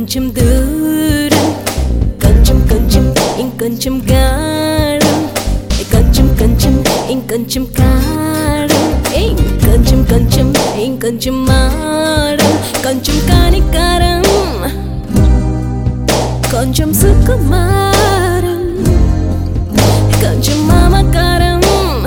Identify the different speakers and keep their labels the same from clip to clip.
Speaker 1: ఇంకొంచెం దూరం కొంచెం కొంచెం ఇంకొంచెం గాఢం కొంచెం కొంచెం ఇంకొంచెం కారం ఇంకొంచెం కొంచెం ఇంకొంచెం మారం కొంచెం కాని కారం కొంచెం సుకుమారం కొంచెం మామకారం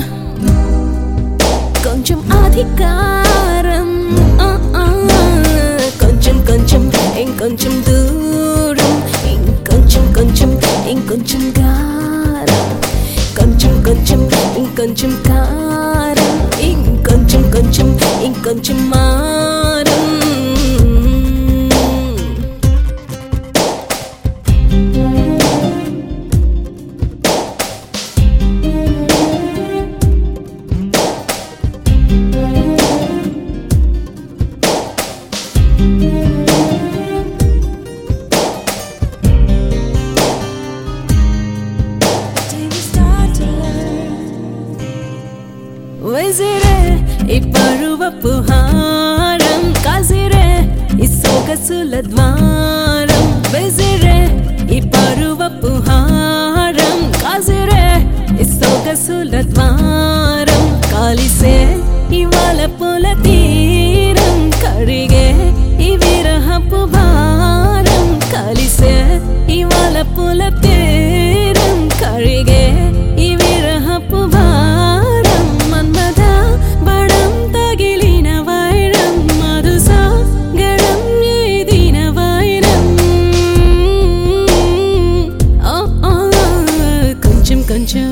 Speaker 1: కొంచెం అధికారం ఆ, ఆ. కొంచెం కొంచెం ఇంకొంచెం దూరం ఇంకొంచెం కొంచెం ఇంకొంచెం గారం కొంచెం కొంచెం ఇంకొంచెం కారం ఇంకొంచెం కొంచెం ఇంకొంచెం మారం విసిరే ఈ పరువపు హారం కసిరే ఈ సొగసుల ద్వారం విసిరే ఈ పరువపు హారం కసిరే ఈ సొగసుల ద్వారం కలిసే ఇవాళ పుల తీరం కడిగే ఈ విరహపు భారం కలిసే ఇవాళ పుల తీరం కడిగే ఈ విరహపు భారం మన్మథ బడం తగిలిన వైరం మధుసా గడం ఏదిన వైరం ఓ, ఓ, కొంచెం కొంచెం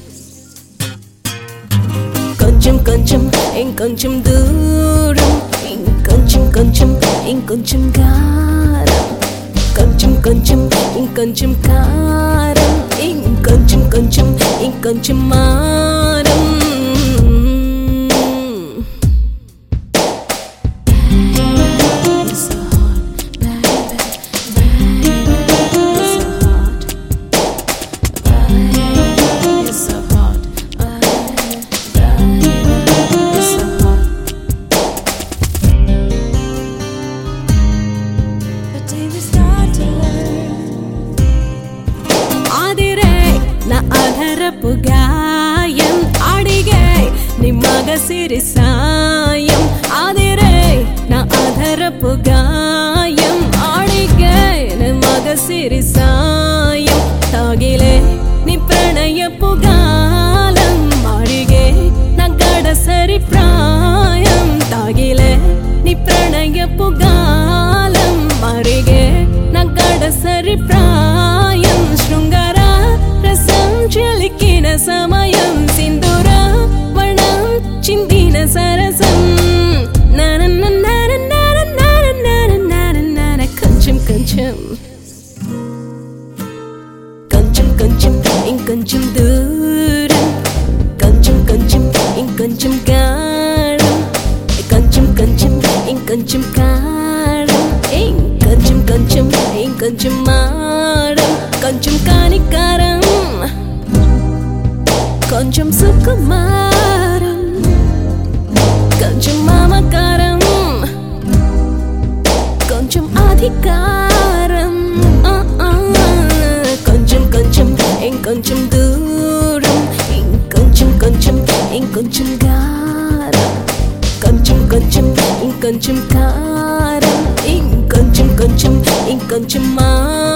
Speaker 1: కొంచెం కొంచెం ఇంకొంచెం దూరం ఇంకొంచెం కొంచెం ఇంకొంచెం గారం కొంచెం కొంచెం ఇంకొంచెం కారం ఇంకొంచెం కొంచెం ఇంకొంచెం మారం ఆదిరే నా అధరపు గాయం అడిగే నీ మగ సిరి సాయం ఆదిరే నా అధరపు గాయం అడిగే నీ మగ సిరి సాయం తాగిలే నీ ప్రణయపు గాలం అడిగే నా గడసరి ప్రాయం తాగిలే నీ ప్రణయపు గాలం మరిగే నా గడసరి ప్రాయం శృంగార రసం చిలికిన సమయం సింధూర వర్ణం చిందిన సరసం నానన్న నానన్న నానన్న నానన్న నానన్న కొంచెం కొంచెం కొంచెం కొంచెం ఇంకొంచెం దూరం కొంచెం కొంచెం ఇంకొంచెం గాఢం కొంచెం కొంచెం ఇంకొంచెం కారం ఇంకొంచెం కొంచెం ఇంకొంచెం మారం కొంచెం కాని కారం కొంచెం సుకుమారం కొంచెం మామకారం కొంచెం అధికారం ఆ, ఆ. కొంచెం కొంచెం ఇంకొంచెం దూరం ఇంకొంచెం కొంచెం ఇంకొంచెం గారం కొంచెం కొంచెం ఇంకొంచెం కారం ఇంకొంచెం కొంచెం ఇంకొంచెం మా